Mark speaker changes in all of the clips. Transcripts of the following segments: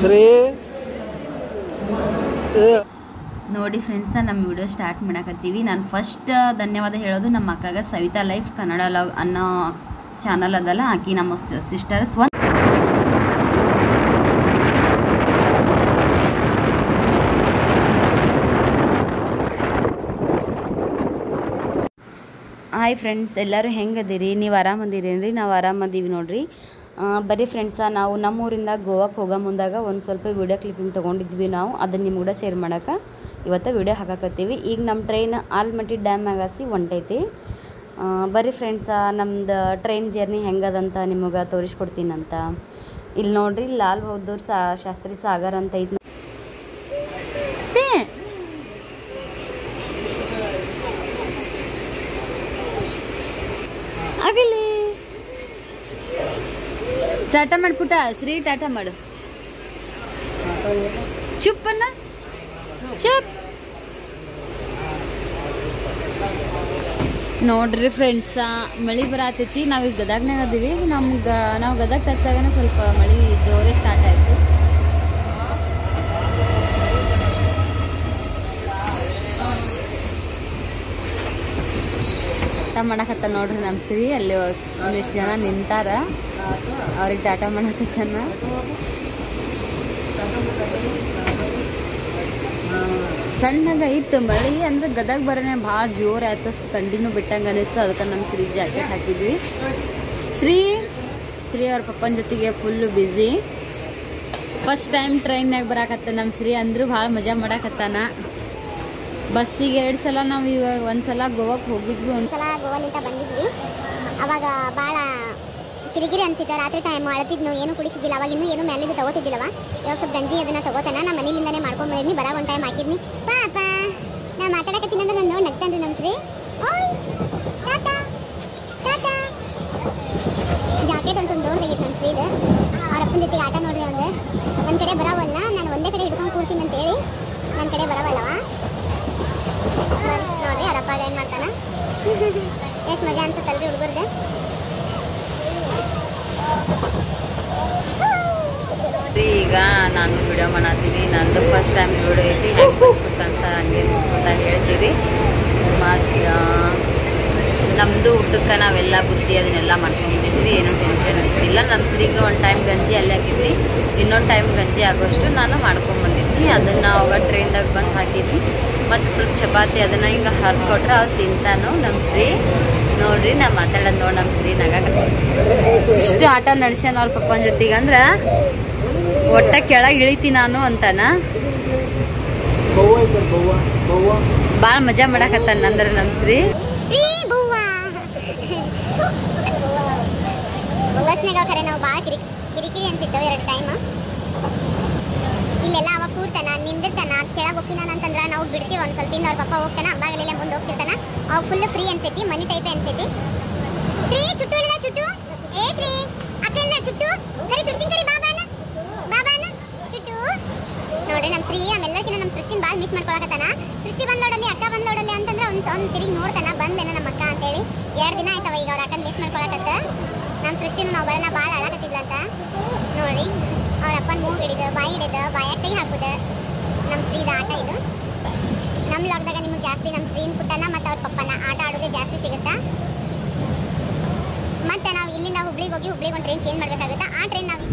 Speaker 1: ಶ್ರೀ
Speaker 2: ನೋಡಿ ಫ್ರೆಂಡ್ಸ ನಮ್ಮ video start ಮಾಡಕತ್ತೀವಿ ನಾನು ಫಸ್ಟ್ ಧನ್ಯವಾದ ಹೇಳೋದು ನಮ್ಮ ಅಕ್ಕಗ ಸವಿತಾ ಲೈಫ್ ಕನ್ನಡ ಲಾಗ್ ಅನ್ನೋ ಚಾನಲ್ ಅದಲ್ಲ ಆಕಿ ನಮ್ಮ ಸಿಸ್ಟರ್ ಸ್ವ ಹಾಯ್ ಫ್ರೆಂಡ್ಸ್ ಎಲ್ಲರೂ ಹೆಂಗದಿರಿ ನೀವು ಆರಾಮದಿರೇನ್ರಿ ನಾವು ಆರಾಮದೀವಿ ನೋಡ್ರಿ ಆ, ಬರೀ ಫ್ರೆಂಡ್ಸ ನಾವು ನಮ್ಮೂರಿಂದ ಗೋವಾಕ್ಕೆ ಹೋಗೋ ಮುಂದಾಗ ಒಂದು ಸ್ವಲ್ಪ ವಿಡಿಯೋ ಕ್ಲಿಪ್ಪಿಂಗ್ ತೊಗೊಂಡಿದ್ವಿ ನಾವು ಅದನ್ನು ನಿಮ್ಗೆ ಕೂಡ ಶೇರ್ ಮಾಡೋಕೆ ಇವತ್ತು ವಿಡಿಯೋ ಹಾಕಾಕತ್ತೀವಿ ಈಗ ನಮ್ಮ ಟ್ರೈನ್ ಆಲ್ಮಟ್ಟಿ ಡ್ಯಾಮ್ ಆಗಾಸಿ ಹೊಂಟೈತಿ ಆ, ಬರ್ರಿ ಫ್ರೆಂಡ್ಸ ನಮ್ದು ಟ್ರೈನ್ ಜರ್ನಿ ಹೆಂಗದಂತ ನಿಮಗೆ ತೋರಿಸ್ಕೊಡ್ತೀನಂತ ಇಲ್ಲಿ ನೋಡ್ರಿ ಲಾಲ್ ಬಹದ್ದೂರ್ ಸಾ ಶಾಸ್ತ್ರಿ ಸಾಗರ್ ಅಂತ ಐತಿ ಆಗಲಿ ಟಾಟಾ ಮಾಡ್ಪುಟ ಶ್ರೀ ಟಾಟಾ ಮಾಡು ಚುಪ್ಪನ್ನ ಚುಪ್ ನೋಡ್ರಿ ಫ್ರೆಂಡ್ಸ ಮಳೆ ಬರತೈತಿ ನಾವು ಈಗ ಗದಗ್ನಾಗ ಅದೀವಿ ನಮ್ಗೆ ನಾವು ಗದಗ ಟಚ್ ಆಗೋಣ ಸ್ವಲ್ಪ ಮಳೆ ಜೋರೇ ಸ್ಟಾರ್ಟ್ ಆಯಿತು ಟಾಟಾ ಮಾಡಕತ್ತ ನೋಡ್ರಿ ನಮ್ಮ ಶ್ರೀ ಅಲ್ಲಿ ಒಂದಿಷ್ಟು ಜನ ನಿಂತಾರ ಅವ್ರಿಗೆ ಟಾಟಾ ಮಾಡಕತ್ತಾನ ಸಣ್ಣಗ ಇತ್ತು ಮಳೆ ಅಂದ್ರೆ ಗದಗ ಬರೋಣ ಭಾಳ ಜೋರ್ ಆಯ್ತು ಸ್ವಲ್ಪ ಥಂಡಿನೂ ಬಿಟ್ಟಂಗೆ ಅನಿಸ್ತು ಅದಕ್ಕೆ ನಮ್ಮ ಶ್ರೀ ಜಾಕೆಟ್ ಹಾಕಿದ್ವಿ ಶ್ರೀ ಶ್ರೀ ಅವ್ರ ಪಪ್ಪನ ಜೊತೆಗೆ ಫುಲ್ಲು ಬ್ಯುಸಿ ಫಸ್ಟ್ ಟೈಮ್ ಟ್ರೈನ್ಯಾಗ ಬರಾಕತ್ತ ನಮ್ಮ ಶ್ರೀ ಅಂದ್ರು ಭಾಳ ಮಜಾ ಮಾಡಾಕತ್ತಾನ ಬಸ್ಸಿಗೆ ಎರಡು ಸಲ ನಾವು ಇವಾಗ ಒಂದು ಸಲ ಗೋವಾಕ್ಕೆ ಹೋಗಿದ್ವಿ ಒಂದು
Speaker 3: ಸಲ ಗೋವಾಲಿಂದ ಬಂದಿದ್ವಿ ಅವಾಗ ಭಾಳ ಕಿರಿಕಿರಿ ಅನ್ಸಿತ್ತು ರಾತ್ರಿ ಟೈಮ್ ಅಳತಿದ್ನು ಏನು ಕುಡಿತಿದ್ದಿಲ್ಲ ಅವಾಗ ಇನ್ನೂ ಏನು ಮ್ಯಾಲಿಂದ ತಗೋತಿದ್ದಿಲ್ಲವ ಇವಾಗ ಸ್ವಲ್ಪ ಗಂಜಿ ಅದನ್ನ ತಗೋತಾನ ನಾ ಮನೇಲಿಂದಾನೆ ಮಾಡ್ಕೊಂಡ್ ಬಂದಿದ್ನಿ ಬರ ಒಂದು ಟೈಮ್ ಹಾಕಿದ್ನಿ ಪಾಪ ನಾ ಮಾತಾಡಕತ್ತೀನಿ ಅಂದ್ರೆ ನಾನು ನೋಡಿ ನಗ್ತಾನ್ರಿ ನಮ್ಮ ಶ್ರೀ ಓಯ್ ಟಾಟಾ ಟಾಟಾ ಜಾಕೆಟ್ ಒಂದು ಸ್ವಲ್ಪ ದೊಡ್ಡದಾಗಿತ್ತು ನಮ್ಮ ಶ್ರೀದು ಅವ್ರ ಅಪ್ಪನ ಜೊತೆಗೆ ಆಟ ನೋಡ್ರಿ ಒಂದು ನನ್ನ ಕಡೆ ಬರವಲ್ಲ ನಾನು ಒಂದೇ ಕಡೆ ಹಿಡ್ಕೊಂಡು ಕೂಡ್ತೀನಿ ಅಂತೇಳಿ ನನ್ನ ಕಡೆ ಬರವಲ್ಲವ ಬರ್ರಿ, ನೋಡ್ರಿ ಅವ್ರ ಅಪ್ಪ ಏನು ಮಾಡ್ತಾನ ಎಷ್ಟು ಮಜಾ ಅನ್ಸುತ್ತಲ್ರಿ ಹುಡುಗರ್ದು
Speaker 2: ಈಗ ನಾನು ವಿಡಿಯೋ ಮಾಡತ್ತೀನಿ ನಂದು ಫಸ್ಟ್ ಟೈಮ್ ವಿಡಿಯೋ ಐತಿ ಹೆಂಗೆ ಅನ್ಸುತ್ತಂತ ಹಂಗೆ ಅಂತ ಹೇಳ್ತೀರಿ ಮತ್ತು ನಮ್ಮದು ಊಟಕ್ಕೆ ನಾವೆಲ್ಲ ಬುದ್ಧಿ ಅದನ್ನೆಲ್ಲ ಮಾಡ್ಕೊಂಡಿದ್ದೀವಿ ಏನೂ ಟೆನ್ಷನ್ ಇರ್ತಿಲ್ಲ ನಮ್ಮ ಸಿರಿಗೂ ಒಂದು ಟೈಮ್ ಗಂಜಿ ಅಲ್ಲೇ ಹಾಕಿದ್ವಿ ಇನ್ನೊಂದು ಟೈಮ್ ಗಂಜಿ ಆಗೋಷ್ಟು ನಾನು ಮಾಡ್ಕೊಂಬಂದಿದ್ನಿ ಅದನ್ನು ಅವಾಗ ಟ್ರೈನ್ದಾಗ ಬಂದು ಹಾಕಿದ್ವಿ ಮತ್ತು ಸ್ವಲ್ಪ ಚಪಾತಿ ಅದನ್ನು ಹಿಂಗೆ ಹರಿದು ಕೊಟ್ರೆ ಅವ್ರು ತಿಂತಾನು ನಮ್ಮ ಶ್ರೀ ನೋಡ್ರಿ ನಾ ಮಾತಾಡೋದು ನೋಡಿ ನಮ್ಮ ಶ್ರೀ ನಗಾಕ ಇಷ್ಟು ಆಟ ನಡ್ಸ್ಯಾನ ಅವ್ರ ಪಪ್ಪನ ಜೊತೆಗೆ ಅಂದ್ರೆ ಒಟ್ಟ ಕೆಳಗೆ ಇಳಿತಿ ನಾನು ಅಂತಾನ
Speaker 1: ಬವ್ವ ಐತೆ ಬವ್ವ ಬವ್ವ
Speaker 2: ಭಾಳ ಮಜಾ ಮಾಡಾಕತ್ತಾನ ಅಂದ್ರೆ ನಮ್ಮ ಶ್ರೀ
Speaker 3: ಶ್ರೀ ಬುವ್ವ ಬಸ್ನಾಗ ಖರೆ ನಾವು ಭಾಳ ಕಿರಿ ಕಿರಿಕಿರಿ ಅನ್ಸಿದ್ದವು ಎರಡು ಟೈಮ್ ಇಲ್ಲೆಲ್ಲ ಅವ ಕೂಡ್ತಾನ ನಿಂದಿರ್ತಾನ ಕೆಳಗೆ ಹೋಗ್ತೀನಿ ಅಂತಂದ್ರ ನಾವು ಬಿಡ್ತೀವಿ ಒಂದು ಸ್ವಲ್ಪ ಅವ್ರ ಪಪ್ಪ ಹೋಗ್ತಾನ ಅಂಬಾಗಲೆಲ್ಲ ಮುಂದೆ ಹೋಗ್ತಿರ್ತಾನ ಅವ್ ಫುಲ್ ಫ್ರೀ ಅನ್ಸೈತಿ ಮನಿ ಟೈಪ್ ಅನ್ಸೈತಿ ಶ್ರೀ ಚುಟ್ಟು ಇಲ್ಲ ಚುಟ್ಟು ಏ ಶ್ರೀ ಅಕ್ಕ ಇಲ್ಲ ಚುಟ್ಟು ಕರಿ ಸೃಷ್ಟಿನ್ ಕರಿ ಬಾಬಾನ ಬಾಬಾನ ಚುಟ್ಟು ನೋಡಿ ನಮ್ಮ ಶ್ರೀ ಆಮೆಲ್ಲಕ್ಕಿಂತ ನಮ್ಮ ಸೃಷ್ಟಿನ್ ಭಾಳ ಮಿಸ್ ಮಾಡ್ಕೊಳಕತ್ತಾನ ಸೃಷ್ಟಿ ಬಂದ್ ನೋಡಲ್ಲಿ ಅಕ್ಕ ಬಂದ್ ನೋಡಲ್ಲಿ ಅಂತಂದ್ರೆ ಅವ್ನು ಅವ್ನು ತಿರುಗಿ ನೋಡ್ತಾನ ಬಂದ್ಲೇನ ನಮ್ಮ ಅಕ್ಕ ಅಂತೇಳಿ ಎರಡು ದಿನ ಆಯ್ತವ ಈಗ ಅವ್ರ ಅಕ್ಕನ ಮಿಸ್ ಮಾಡ್ಕೊಳಕತ್ತ ನಮ್ಮ ಸೃಷ್ಟಿನ ನಾವು ಬರೋಣ ಭಾಳ ಅಳಕತ್ತಿದ್ಲ ಅಂತ ನೋಡಿ ಅವ್ರ ಅಪ್ಪನ ಮೂಗ್ ಹಿಡಿದು ಬಾಯಿ ಹಿಡಿದು ಬಾಯಾಗ ಕೈ ಹಾಕುದ ನಮ್ಮ ಶ್ರೀದ ಆಟ ಇದು ನಮ್ಮ ಲಾಕ್ದಾಗ ನಿಮ್ಗೆ ಜಾಸ್ತಿ ನಮ್ಮ ಶ್ರೀನ್ ಪುಟ್ಟನ ಮತ್ತು ಅವ್ರ ಪಪ್ಪನ ಆಟ ಆಡೋದೇ ಜಾಸ್ತಿ ಸಿಗುತ್ತಾ ಮತ್ತೆ ನಾವು ಇಲ್ಲಿಂದ ಹುಬ್ಳಿಗೆ ಹೋಗಿ ಹುಬ್ಳಿಗೆ ಒಂದು ಟ್ರೈನ್ ಚೇಂಜ್ ಮಾಡಬೇಕಾಗುತ್ತೆ ಆ ಟ್ರೈನ್ ನಾವು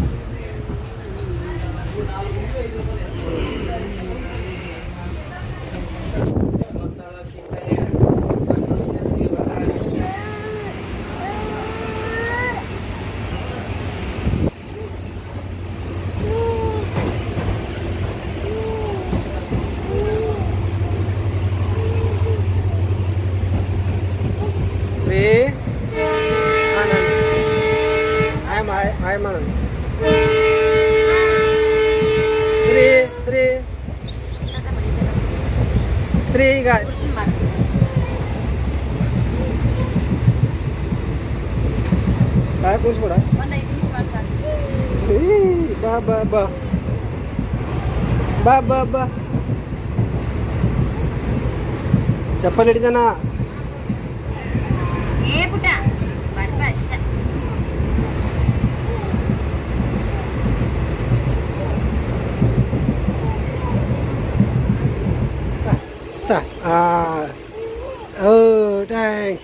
Speaker 1: ಶ್ರೀ ಆನಂದ್ ಆಯ್ ಆಯ್ ಆಯ್ ಆನಂದ್ ಶ್ರೀ ಶ್ರೀ ಶ್ರೀ ಈಗ ಕಾಯ ಕೂರಿಸ್ಬೇಡ
Speaker 2: ಒಂದು ಐದು ನಿಮಿಷ ಮಾಡ್ತಾರೆ
Speaker 1: ಬಾ ಬಾ ಬಾ ಬಾ ಬಾ ಬಾ ಚಪ್ಪಲ್ ಹಿಡಿದಾನ
Speaker 2: ಏ ಪುಟ್ಟ ಬರ್ಬ ಅಷ್ಟ
Speaker 1: ಆಯ್ತಾ ಆ ಓ ಥ್ಯಾಂಕ್ಸ್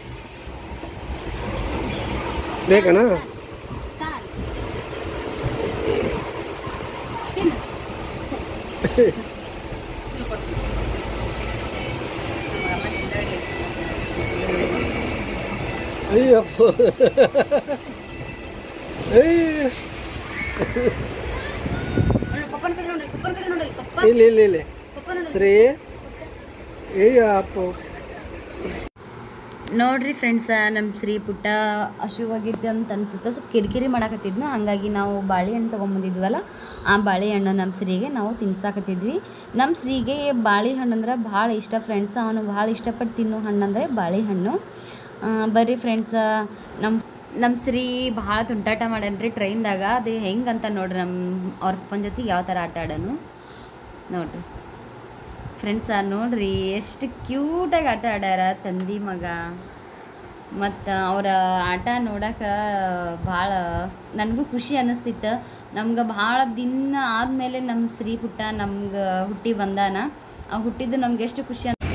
Speaker 1: ಬೇಕಣ್ಣ ಅಯ್ಯಪ್ಪ ಅಯ್ಯ ಇಲ್ಲಿ ಇಲ್ಲಿ ಇಲ್ಲಿ ಶ್ರೀ ಅಯ್ಯಪ್ಪ
Speaker 2: ನೋಡ್ರಿ ಫ್ರೆಂಡ್ಸ ನಮ್ಮ ಶ್ರೀ ಪುಟ್ಟ ಹಸಿವಾಗಿದ್ದೆ ಅಂತ ಅನ್ಸುತ್ತೆ ಸ್ವಲ್ಪ ಕಿರಿಕಿರಿ ಮಾಡಾಕತ್ತಿದ್ನು ಹಾಗಾಗಿ ನಾವು ಬಾಳೆಹಣ್ಣು ತೊಗೊಂಬಂದಿದ್ವಲ್ಲ ಆ ಬಾಳೆಹಣ್ಣು ನಮ್ಮ ಶ್ರೀಗೆ ನಾವು ತಿನ್ಸಾಕತ್ತಿದ್ವಿ ನಮ್ಮ ಶ್ರೀಗೆ ಬಾಳೆಹಣ್ಣು ಅಂದ್ರೆ ಭಾಳ ಇಷ್ಟ ಫ್ರೆಂಡ್ಸ್ ಅವನು ಭಾಳ ಇಷ್ಟಪಟ್ಟು ತಿನ್ನೋ ಹಣ್ಣು ಅಂದರೆ ಬಾಳೆಹಣ್ಣು ಆ, ಬರ್ರಿ ಫ್ರೆಂಡ್ಸ ನಮ್ಮ ನಮ್ಮ ಶ್ರೀ ಭಾಳ ತುಂಟಾಟ ಮಾಡ್ಯಾನ್ರಿ ಟ್ರೈನ್ದಾಗ ಅದು ಹೆಂಗಂತ ನೋಡ್ರಿ ನಮ್ಮ ಅವ್ರ ಅಪ್ಪನ ಜೊತೆಗೆ ಯಾವ ಥರ ಆಟ ಆಡೋನು ನೋಡ್ರಿ ಫ್ರೆಂಡ್ಸ ನೋಡ್ರಿ ಎಷ್ಟು ಕ್ಯೂಟಾಗಿ ಆಟ ಆಡ್ಯಾರ ತಂದಿ ಮಗ ಮತ್ತು ಅವರ ಆಟ ನೋಡಕ್ಕೆ ಭಾಳ ನನಗೂ ಖುಷಿ ಅನ್ನಿಸ್ತಿತ್ತು ನಮ್ಗೆ ಭಾಳ ದಿನ ಆದಮೇಲೆ ನಮ್ಮ ಶ್ರೀ ಪುಟ್ಟ ನಮ್ಗೆ ಹುಟ್ಟಿ ಬಂದಾನ ಆ ಹುಟ್ಟಿದ್ದು ನಮ್ಗೆ ಎಷ್ಟು ಖುಷಿ ಅಂತ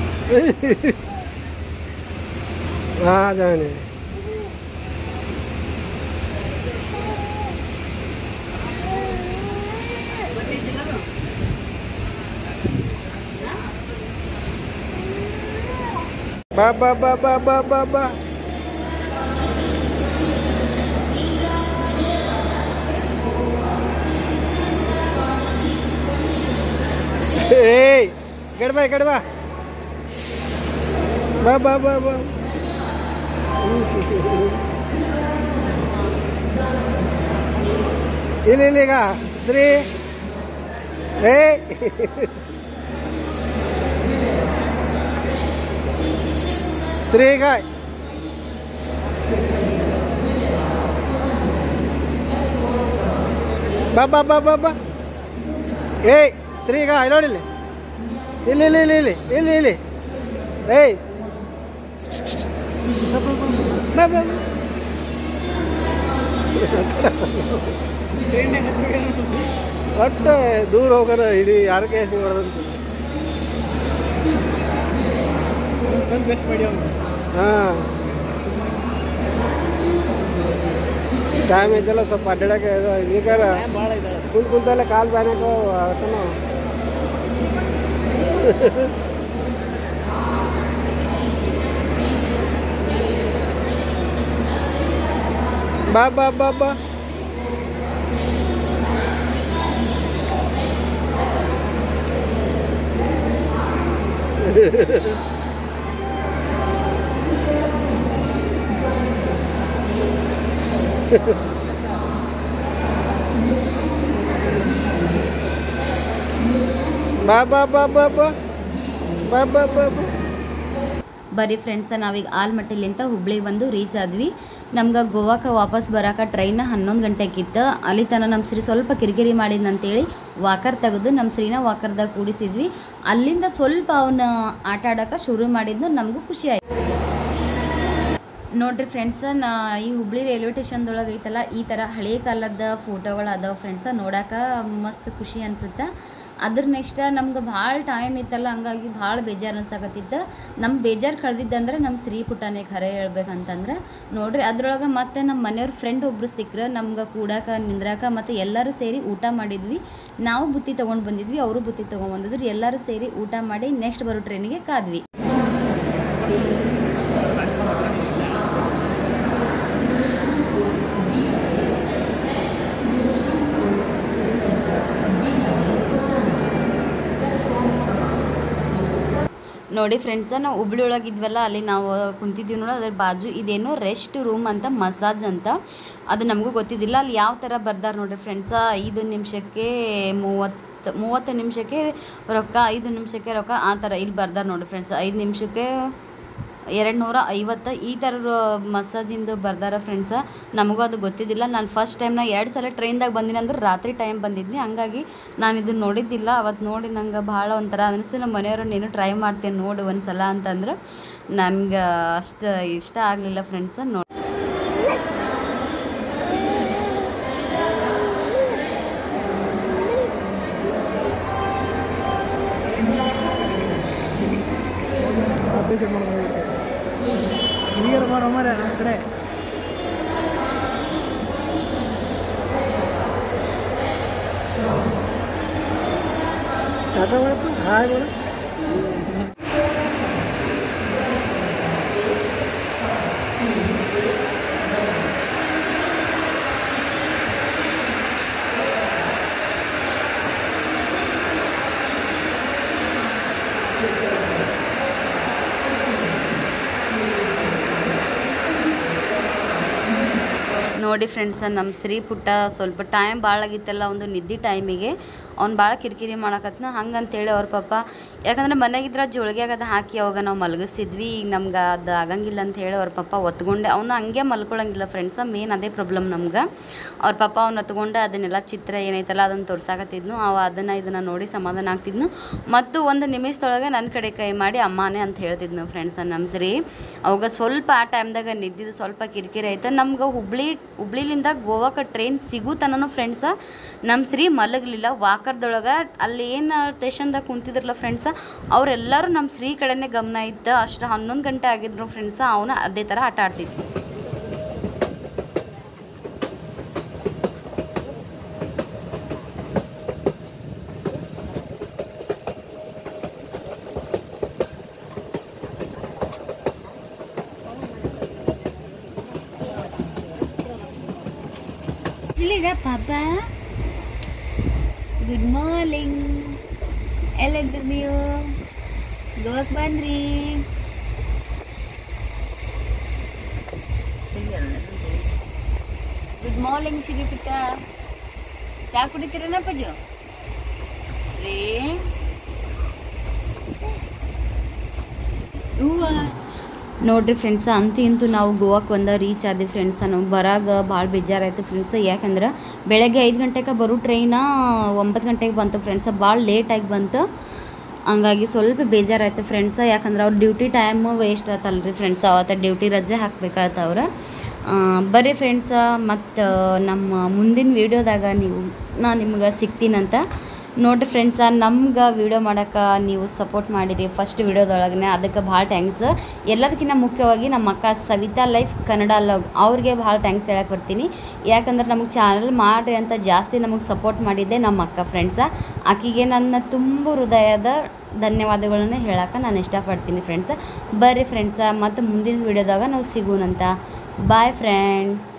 Speaker 1: ಆ ಜಾನೆ ಬಾ ಬಾ ಬಾ ಬಾ ಬಾ ಬಾ ಬಾ ಏಯ್ ಗಡ್ ಬಾ ಗಡ್ ಬಾ ಬಾ ಬಾ ಬಾ ಬಾ ಇಲ್ಲಿ ಇಲ್ಲಿಗ ಶ್ರೀ ಏ ಶ್ರೀಗ ಬಾ ಬಾ ಬಾ ಬಾ ಬಾ ಏಯ್ ಶ್ರೀಗ ನೋಡಿಲ್ಲಿ ಇಲ್ಲಿ ಇಲ್ಲಿ ಇಲ್ಲಿ ಇಲ್ಲಿ ಇಲ್ಲಿ ಇಲ್ಲಿ ಏಯ್ ಬಾ ಬಾ ಬಾ ಒಟ್ಟು ದೂರ ಹೋಗೋಣ ಇಡೀ ಯಾರ ಕೇಸಿ ಹೊಡೆದಂತ ಹಾಂ ಟೈಮ್ ಐತಲ್ಲ ಸ್ವಲ್ಪ ಅಡ್ಡಾಡಕ್ಕೆ ಇದು ಈಗಾರ ಕುಂತ ಕುಂತಲ್ಲೇ ಕಾಲು ಬ್ಯಾನಕ್ಕೆ ಆತನು ಬಾ ಬಾ ಬಾ ಬಾ ಬಾ ಬಾ ಬಾ ಬಾ ಬಾ ಬಾ ಬಾ ಬಾ ಬಾ
Speaker 2: ಬರೀ ಫ್ರೆಂಡ್ಸ ನಾವೀಗ ಆಲ್ಮಟ್ಟಿಲಿಂತ ಹುಬ್ಳಿಗೆ ಬಂದು ರೀಚ್ ಆದ್ವಿ ನಮ್ಗೆ ಗೋವಾಕ್ಕೆ ವಾಪಸ್ ಬರೋಕೆ ಟ್ರೈನ್ ಹನ್ನೊಂದು ಗಂಟೆಗಿತ್ತು ಅಲ್ಲಿ ತನಕ ನಮ್ಮ ಶ್ರೀ ಸ್ವಲ್ಪ ಕಿರಿಕಿರಿ ಮಾಡಿದ್ನಂತೇಳಿ ವಾಕರ್ ತೆಗೆದು ನಮ್ಮ ಶ್ರೀನ ವಾಕರ್ದಾಗ ಕೂಡಿಸಿದ್ವಿ ಅಲ್ಲಿಂದ ಸ್ವಲ್ಪ ಅವನ ಆಟ ಆಡೋಕೆ ಶುರು ಮಾಡಿದ್ದು ನಮಗೂ ಖುಷಿ ಆಯ್ತು ನೋಡ್ರಿ ಫ್ರೆಂಡ್ಸ ನಾ ಈ ಹುಬ್ಳಿ ರೈಲ್ವೆ ಸ್ಟೇಷನ್ದೊಳಗೆ ಐತಲ್ಲ ಈ ಥರ ಹಳೆ ಕಾಲದ ಫೋಟೋಗಳು ಅದಾವೆ ಫ್ರೆಂಡ್ಸ ನೋಡಕ್ಕೆ ಮಸ್ತ್ ಖುಷಿ ಅನ್ಸುತ್ತೆ ಅದ್ರ ನೆಕ್ಸ್ಟ್ ನಮ್ಗೆ ಭಾಳ ಟೈಮ್ ಇತ್ತಲ್ಲ ಹಂಗಾಗಿ ಭಾಳ ಬೇಜಾರು ಅನ್ಸಕತ್ತಿತ್ತು ನಮ್ಮ ಬೇಜಾರು ಕಳೆದಿದ್ದಂದ್ರೆ ನಮ್ಮ ಶ್ರೀ ಪುಟ್ಟನೇ ಖರೆ ಹೇಳ್ಬೇಕಂತಂದ್ರೆ ನೋಡ್ರಿ ಅದ್ರೊಳಗೆ ಮತ್ತೆ ನಮ್ಮ ಮನೆಯವ್ರ ಫ್ರೆಂಡ್ ಒಬ್ರು ಸಿಕ್ಕರು ನಮ್ಗೆ ಕೂಡಾಕ ನಿಂದ್ರಾಕ ಮತ್ತು ಎಲ್ಲರೂ ಸೇರಿ ಊಟ ಮಾಡಿದ್ವಿ ನಾವು ಬುತ್ತಿ ತೊಗೊಂಡು ಬಂದಿದ್ವಿ ಅವರು ಬುತ್ತಿ ತೊಗೊಂಡು ಬಂದಿದ್ರು ಎಲ್ಲರೂ ಸೇರಿ ಊಟ ಮಾಡಿ ನೆಕ್ಸ್ಟ್ ಬರೋ ಟ್ರೈನಿಗೆ ಕಾದ್ವಿ ನೋಡಿ ಫ್ರೆಂಡ್ಸ ನಾವು ಹುಬ್ಳಿ ಒಳಗೆ ಇದ್ವಲ್ಲ ಅಲ್ಲಿ ನಾವು ಕುಂತಿದ್ವಿ ನೋಡು ಅದ್ರ ಬಾಜು ಇದೇನೋ ರೆಸ್ಟ್ ರೂಮ್ ಅಂತ ಮಸಾಜ್ ಅಂತ ಅದು ನಮಗೂ ಗೊತ್ತಿದ್ದಿಲ್ಲ ಅಲ್ಲಿ ಯಾವ ಥರ ಬರ್ದಾರ ನೋಡ್ರಿ ಫ್ರೆಂಡ್ಸ ಐದು ನಿಮಿಷಕ್ಕೆ ಮೂವತ್ತು ಮೂವತ್ತು ನಿಮಿಷಕ್ಕೆ ರೊಕ್ಕ ಐದು ನಿಮಿಷಕ್ಕೆ ರೊಕ್ಕ ಆ ಥರ ಇಲ್ಲಿ ಬರ್ದಾರ ನೋಡ್ರಿ ಫ್ರೆಂಡ್ಸ್ ಐದು ನಿಮಿಷಕ್ಕೆ ಎರಡು ನೂರ ಐವತ್ತು ಈ ಥರ ಮಸಾಜಿಂದು ಬರ್ದಾರ ಫ್ರೆಂಡ್ಸ ನಮಗೂ ಅದು ಗೊತ್ತಿದ್ದಿಲ್ಲ ನಾನು ಫಸ್ಟ್ ಟೈಮ್ ನಾ ಎರಡು ಸಲ ಟ್ರೈನ್ದಾಗ ಬಂದಿನಿ ಅಂದ್ರೆ ರಾತ್ರಿ ಟೈಮ್ ಬಂದಿದ್ನಿ ಹಂಗಾಗಿ ನಾನು ಇದನ್ನ ನೋಡಿದ್ದಿಲ್ಲ ಅವತ್ತು ನೋಡಿ ನಂಗೆ ಭಾಳ ಒಂಥರ ಅನಿಸ್ತು ನಮ್ಮ ಮನೆಯವರು ನೀನು ಟ್ರೈ ಮಾಡ್ತೇನೆ ನೋಡು ಒಂದು ಸಲ ಅಂತಂದ್ರೆ ನನ್ಗೆ ಅಷ್ಟು ಇಷ್ಟ ಆಗಲಿಲ್ಲ ಫ್ರೆಂಡ್ಸ ನೋಡಿ
Speaker 1: ಮಾರ ನಮ್ಮ ಕಡೆ ಟಾಟಾ ಮಾಡಪ್ಪ ಹಾಯ್ ಮಾಡು
Speaker 2: ನೋಡಿ ಫ್ರೆಂಡ್ಸ ನಮ್ಮ ಶ್ರೀ ಪುಟ್ಟ ಸ್ವಲ್ಪ ಟೈಮ್ ಭಾಳ ಆಗಿತ್ತಲ್ಲ ಒಂದು ನಿದ್ದೆ ಟೈಮಿಗೆ ಅವ್ನು ಭಾಳ ಕಿರಿಕಿರಿ ಮಾಡಕತ್ನ ಹಂಗಂತೇಳಿ ಅವ್ರ ಪಾಪ ಯಾಕಂದ್ರೆ ಮನೆಗಿದ್ರೆ ಜೋಳಿಗೆ ಆಗದ ಹಾಕಿ ಅವಾಗ ನಾವು ಮಲಗಿಸ್ತಿದ್ವಿ ಈಗ ನಮ್ಗೆ ಅದು ಆಗಂಗಿಲ್ಲ ಅಂತ ಹೇಳಿ ಅವ್ರ ಪಾಪ ಒತ್ಕೊಂಡೆ ಅವ್ನು ಹಂಗೆ ಮಲ್ಕೊಳಂಗಿಲ್ಲ ಫ್ರೆಂಡ್ಸ ಮೇನ್ ಅದೇ ಪ್ರಾಬ್ಲಮ್ ನಮ್ಗೆ ಅವ್ರ ಪಾಪ ಅವ್ನು ಹೊತ್ಕೊಂಡೆ ಅದನ್ನೆಲ್ಲ ಚಿತ್ರ ಏನೈತಲ್ಲ ಅದನ್ನು ತೋರ್ಸಾಕತ್ತಿದ್ನು ಅವ ಅದನ್ನು ಇದನ್ನು ನೋಡಿ ಸಮಾಧಾನ ಆಗ್ತಿದ್ನು ಮತ್ತು ಒಂದು ನಿಮಿಷದೊಳಗೆ ನನ್ನ ಕಡೆ ಕೈ ಮಾಡಿ ಅಮ್ಮನೇ ಅಂತ ಹೇಳ್ತಿದ್ನು ಫ್ರೆಂಡ್ಸ ನಮ್ಮ ಶ್ರೀ ಅವಾಗ ಸ್ವಲ್ಪ ಆ ಟೈಮ್ದಾಗ ನಿದ್ದಿದ್ದು ಸ್ವಲ್ಪ ಕಿರಿಕಿರಿ ಐತೆ ನಮ್ಗೆ ಹುಬ್ಳಿ ಹುಬ್ಳಿಲಿಂದ ಗೋವಾಕ್ಕೆ ಟ್ರೈನ್ ಸಿಗೋ ತನಕ ಫ್ರೆಂಡ್ಸ ನಮ್ಮ ಶ್ರೀ ಮಲಗಲಿಲ್ಲ ವಾಕರ್ದೊಳಗೆ ಅಲ್ಲಿ ಏನು ಸ್ಟೇಷನ್ದಾಗ ಕುಂತಿದ್ರಲ್ಲ ಫ್ರೆಂಡ್ಸ ಅವರೆಲ್ಲರೂ ನಮ್ಮ ಶ್ರೀ ಕಡೆನೇ ಗಮನ ಇತ್ತು ಅಷ್ಟು ಹನ್ನೊಂದು ಗಂಟೆ ಆಗಿದ್ರು ಫ್ರೆಂಡ್ಸ ಅವನು ಅದೇ ಥರ ಆಟ ಆಡ್ತಿದ್ವಿ
Speaker 4: ಇಲ್ಲಿಗ ಪಾಪ ಗುಡ್ ಮಾರ್ನಿಂಗ್ ಎಲ್ಲಿದ್ರಿ ನೀವು ಗೋವಾಕ್ ಬಂದ್ರಿ ಗುಡ್ ಮಾರ್ನಿಂಗ್ ಸಿರಿ ಪುಟ್ಟ ಚಾ ಕುಡಿತೀರನ ಪಜು ಶ್ರೀ ಹೂವ
Speaker 2: ನೋಡ್ರಿ ಫ್ರೆಂಡ್ಸ ಅಂತೂ ಇಂತೂ ನಾವು ಗೋವಾಕ್ಕೆ ಒಂದ ರೀಚ್ ಆದ್ವಿ ಫ್ರೆಂಡ್ಸ ನಾವು ಬರಾಗ ಭಾಳ ಬೇಜಾರಾಯ್ತು ಫ್ರೆಂಡ್ಸ ಯಾಕಂದ್ರೆ ಬೆಳಗ್ಗೆ ಐದು ಗಂಟೆಗೆ ಬರೋ ಟ್ರೈನ ಒಂಬತ್ತು ಗಂಟೆಗೆ ಬಂತು ಫ್ರೆಂಡ್ಸ ಭಾಳ ಲೇಟಾಗಿ ಬಂತು ಹಂಗಾಗಿ ಸ್ವಲ್ಪ ಬೇಜಾರಾಯ್ತು ಫ್ರೆಂಡ್ಸ ಯಾಕಂದ್ರೆ ಅವ್ರ ಡ್ಯೂಟಿ ಟೈಮ್ ವೇಸ್ಟ್ ಆತಲ್ರಿ ಫ್ರೆಂಡ್ಸ್ ಅವತ್ತು ಡ್ಯೂಟಿ ರಜೆ ಹಾಕ್ಬೇಕಾಯ್ತು ಅವ್ರು ಆ, ಬರ್ರಿ ಫ್ರೆಂಡ್ಸ ಮತ್ತು ನಮ್ಮ ಮುಂದಿನ ವೀಡಿಯೋದಾಗ ನೀವು ನಾನು ನಿಮ್ಗೆ ಸಿಗ್ತೀನಂತ ನೋಡ್ರಿ ಫ್ರೆಂಡ್ಸ ನಮ್ಗೆ ವೀಡಿಯೋ ಮಾಡೋಕೆ ನೀವು ಸಪೋರ್ಟ್ ಮಾಡಿರಿ ಫಸ್ಟ್ ವೀಡಿಯೋದೊಳಗೆ ಅದಕ್ಕೆ ಭಾಳ ಥ್ಯಾಂಕ್ಸ್ ಎಲ್ಲದಕ್ಕಿಂತ ಮುಖ್ಯವಾಗಿ ನಮ್ಮ ಅಕ್ಕ ಸವಿತಾ ಲೈಫ್ ಕನ್ನಡ ಲಾಗ್ ಅವ್ರಿಗೆ ಭಾಳ ಥ್ಯಾಂಕ್ಸ್ ಹೇಳಕ್ಕೆ ಬರ್ತೀನಿ ಯಾಕಂದ್ರೆ ನಮಗೆ ಚಾನಲ್ ಮಾಡಿರಿ ಅಂತ ಜಾಸ್ತಿ ನಮಗೆ ಸಪೋರ್ಟ್ ಮಾಡಿದ್ದೆ ನಮ್ಮ ಅಕ್ಕ ಫ್ರೆಂಡ್ಸ ಆಕಿಗೆ ನನ್ನ ತುಂಬ ಹೃದಯದ ಧನ್ಯವಾದಗಳನ್ನ ಹೇಳಕ್ಕೆ ನಾನು ಇಷ್ಟಪಡ್ತೀನಿ ಫ್ರೆಂಡ್ಸ ಬರ್ರಿ ಫ್ರೆಂಡ್ಸ ಮತ್ತು ಮುಂದಿನ ವೀಡಿಯೋದಾಗ ನಾವು ಸಿಗೋಣಂತ ಬಾಯ್ ಫ್ರೆಂಡ್ಸ್